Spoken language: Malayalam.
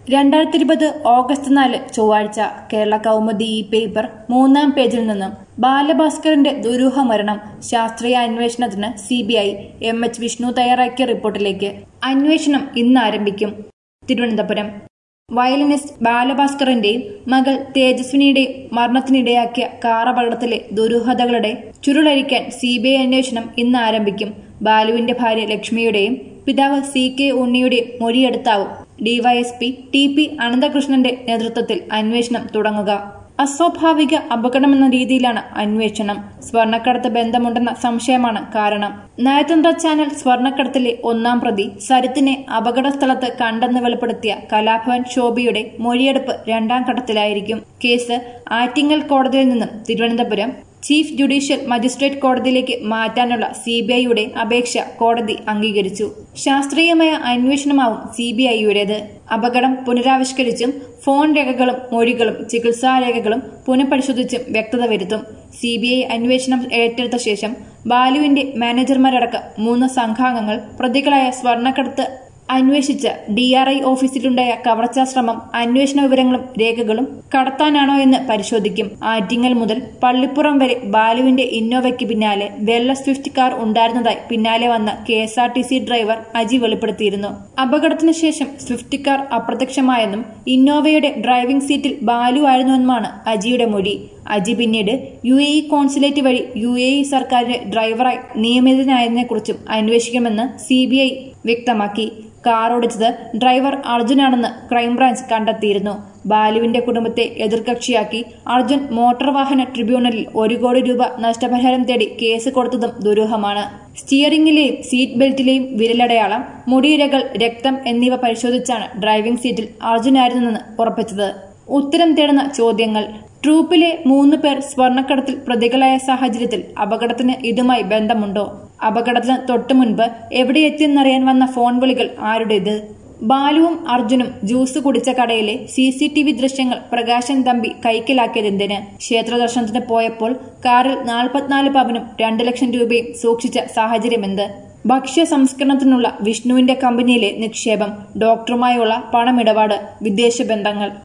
രണ്ടായിരത്തി ഇരുപത് ഓഗസ്റ്റ് നാല് ചൊവ്വാഴ്ച കേരള കൗമുദി ഈ പേപ്പർ മൂന്നാം പേജിൽ നിന്നും ബാലഭാസ്കറിന്റെ ദുരൂഹ മരണം ശാസ്ത്രീയ അന്വേഷണത്തിന് C B I M H Vishnu തയ്യാറാക്കിയ റിപ്പോർട്ടിലേക്ക് അന്വേഷണം ഇന്ന് ആരംഭിക്കും തിരുവനന്തപുരം വയലിനിസ്റ്റ് ബാലഭാസ്കറിന്റെയും മകൾ തേജസ്വിനിയുടെയും മരണത്തിനിടയാക്കിയ കാർ അപകടത്തിലെ ദുരൂഹതകളുടെ ചുരുളഴിക്കാൻ സി ബി ഐ അന്വേഷണം ഇന്ന് ആരംഭിക്കും ബാലുവിന്റെ ഭാര്യ ലക്ഷ്മിയുടെയും പിതാവ് സി കെ ഉണ്ണിയുടെയും മൊഴിയെടുത്താവും ഡിവൈഎസ്പി ടി പി അനന്തകൃഷ്ണന്റെ നേതൃത്വത്തിൽ അന്വേഷണം തുടങ്ങുക അസ്വാഭാവിക അപകടമെന്ന രീതിയിലാണ് അന്വേഷണം സ്വർണ്ണക്കടത്ത് ബന്ധമുണ്ടെന്ന സംശയമാണ് കാരണം നയതന്ത്ര ചാനൽ സ്വർണ്ണക്കടത്തിലെ ഒന്നാം പ്രതി സരിത്തിനെ അപകട സ്ഥലത്ത് കണ്ടെന്ന് വെളിപ്പെടുത്തിയ കലാഭവൻ ശോഭിയുടെ മൊഴിയെടുപ്പ് രണ്ടാം ഘട്ടത്തിലായിരിക്കും കേസ് ആറ്റിങ്ങൽ കോടതിയിൽ നിന്നും തിരുവനന്തപുരം ചീഫ് ജുഡീഷ്യൽ മജിസ്ട്രേറ്റ് കോടതിയിലേക്ക് മാറ്റാനുള്ള സി ബി ഐയുടെ അപേക്ഷ കോടതി അംഗീകരിച്ചു ശാസ്ത്രീയമായ അന്വേഷണമാവും സി ബി ഐയുടേത് അപകടം പുനരാവിഷ്കരിച്ചും ഫോൺ രേഖകളും മൊഴികളും ചികിത്സാ രേഖകളും പുനഃപരിശോധിച്ചും വ്യക്തത വരുത്തും സി ബി ഐ അന്വേഷണം ഏറ്റെടുത്ത ശേഷം ബാലുവിന്റെ മാനേജർമാരടക്കം മൂന്ന് സംഘാംഗങ്ങൾ പ്രതികളായ സ്വർണ്ണക്കടത്ത് അന്വേഷിച്ച ഡി ആർ ഐ ഓഫീസിലുണ്ടായ കവർച്ചാ ശ്രമം അന്വേഷണ വിവരങ്ങളും രേഖകളും കടത്താനാണോ എന്ന് പരിശോധിക്കും ആറ്റിങ്ങൽ മുതൽ പള്ളിപ്പുറം വരെ ബാലുവിന്റെ ഇന്നോവയ്ക്ക് പിന്നാലെ വെള്ള സ്വിഫ്റ്റ് കാർ ഉണ്ടായിരുന്നതായി പിന്നാലെ വന്ന K S R T C driver Aji വെളിപ്പെടുത്തിയിരുന്നു അപകടത്തിന് ശേഷം സ്വിഫ്റ്റ് കാർ അപ്രത്യക്ഷമായെന്നും ഇന്നോവയുടെ ഡ്രൈവിംഗ് സീറ്റിൽ ബാലു ആയിരുന്നുവെന്നുമാണ് അജിയുടെ മൊഴി അജി പിന്നീട് യു എ ഇ കോൺസുലേറ്റ് വഴി യു എ ഇ സർക്കാരിന്റെ ഡ്രൈവറായി നിയമിതനായതിനെക്കുറിച്ചും അന്വേഷിക്കുമെന്ന് സി ബി ഐ വ്യക്തമാക്കി കാർ ഓടിച്ചത് ഡ്രൈവർ അർജുനാണെന്ന് ക്രൈംബ്രാഞ്ച് കണ്ടെത്തിയിരുന്നു ബാലുവിന്റെ കുടുംബത്തെ എതിർകക്ഷിയാക്കി അർജുൻ മോട്ടോർ വാഹന ട്രിബ്യൂണലിൽ ഒരു കോടി രൂപ നഷ്ടപരിഹാരം തേടി കേസ് കൊടുത്തതും ദുരൂഹമാണ് സ്റ്റിയറിംഗിലെയും സീറ്റ് ബെൽറ്റിലെയും വിരലടയാളം മുടിയിരകൾ രക്തം എന്നിവ പരിശോധിച്ചാണ് ഡ്രൈവിംഗ് സീറ്റിൽ അർജുനായിരുന്നെന്ന് ഉറപ്പിച്ചത് ഉത്തരം തേടുന്ന ചോദ്യങ്ങൾ ട്രൂപ്പിലെ മൂന്ന് പേർ സ്വർണ്ണക്കടത്തിൽ പ്രതികളായ സാഹചര്യത്തിൽ അപകടത്തിന് ഇതുമായി ബന്ധമുണ്ടോ അപകടത്തിന് തൊട്ടു മുൻപ് എവിടെ എത്തിയെന്നറിയാൻ വന്ന ഫോൺ വിളികൾ ആരുടേത് ബാലുവും അർജുനും ജ്യൂസ് കുടിച്ച കടയിലെ സി സി ടി വി ദൃശ്യങ്ങൾ പ്രകാശൻ തമ്പി കൈക്കലാക്കിയതെന്തിന് ക്ഷേത്ര ദർശനത്തിന് പോയപ്പോൾ കാറിൽ നാൽപ്പത്തിനാല് പവനും രണ്ട് ലക്ഷം രൂപയും സൂക്ഷിച്ച സാഹചര്യമെന്ത് ഭക്ഷ്യ സംസ്കരണത്തിനുള്ള വിഷ്ണുവിന്റെ കമ്പനിയിലെ നിക്ഷേപം ഡോക്ടറുമായുള്ള പണമിടപാട് വിദേശ ബന്ധങ്ങൾ